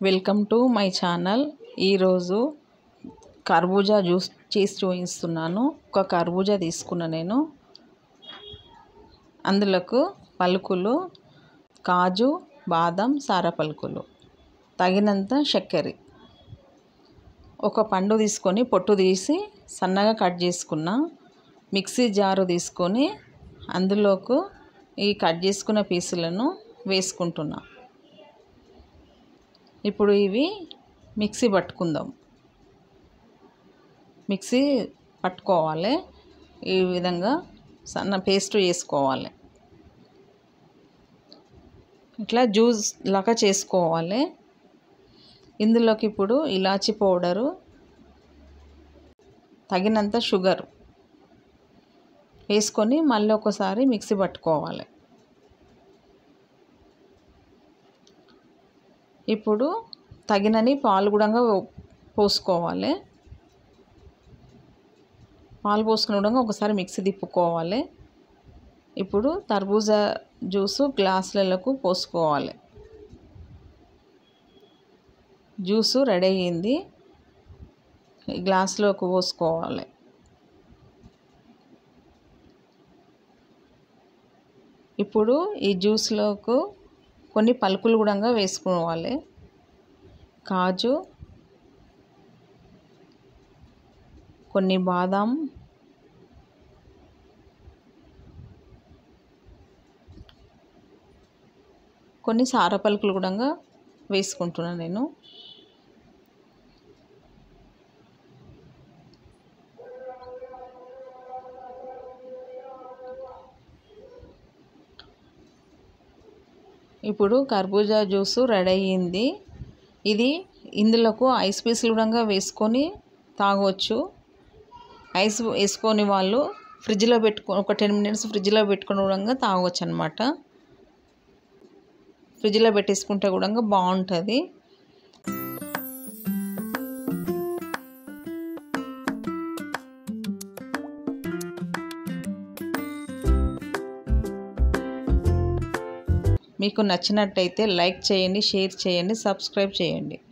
welcome to my channel ఈరోజు కర్బూజా juice చేసి చూపిస్తున్నాను ఒక కర్బూజా తీసుకున్న నేను అందులోకి పలుకులు కాజు బాదం సార పలుకులు తగినంత చక్కెర ఒక పండు తీసుకొని పొట్టు తీసి సన్నగా కట్ చేసుకున్న మిక్సీ జారు తీసుకొని అందులోకి ఈ కట్ చేసుకున్న పీసులను వేసుకుంటున్నా ఇప్పుడు ఇవి మిక్సీ పట్టుకుందాం మిక్సీ పట్టుకోవాలి ఈ విధంగా సన్న పేస్ట్ చేసుకోవాలి ఇట్లా జ్యూస్ లాగా చేసుకోవాలి ఇందులోకి ఇప్పుడు ఇలాచి పౌడరు తగినంత షుగర్ వేసుకొని మళ్ళీ ఒకసారి మిక్సీ పట్టుకోవాలి ఇప్పుడు తగినని పాలు కూడా పోసుకోవాలి పాలు పోసుకుని కూడా ఒకసారి మిక్సీ తిప్పుకోవాలి ఇప్పుడు తర్బూజా జ్యూసు గ్లాసులకు పోసుకోవాలి జ్యూసు రెడీ అయ్యింది గ్లాసులోకి పోసుకోవాలి ఇప్పుడు ఈ జ్యూస్లోకి కొన్ని పలుకులు కూడా వేసుకోవాలి కాజు కొన్ని బాదాం కొన్ని సార పలుకులు కూడా వేసుకుంటున్నాను నేను ఇప్పుడు కర్బూజా జ్యూసు రెడీ అయ్యింది ఇది ఇందులోకి ఐస్ పీసులు కూడా వేసుకొని తాగవచ్చు ఐస్ వేసుకొని వాళ్ళు ఫ్రిడ్జ్లో పెట్టుకో ఒక టెన్ మినిట్స్ ఫ్రిడ్జ్లో పెట్టుకొని కూడా తాగవచ్చు అనమాట ఫ్రిడ్జ్లో పెట్టేసుకుంటే కూడా బాగుంటుంది మీకు నచ్చినట్టయితే లైక్ చేయండి షేర్ చేయండి సబ్స్క్రైబ్ చేయండి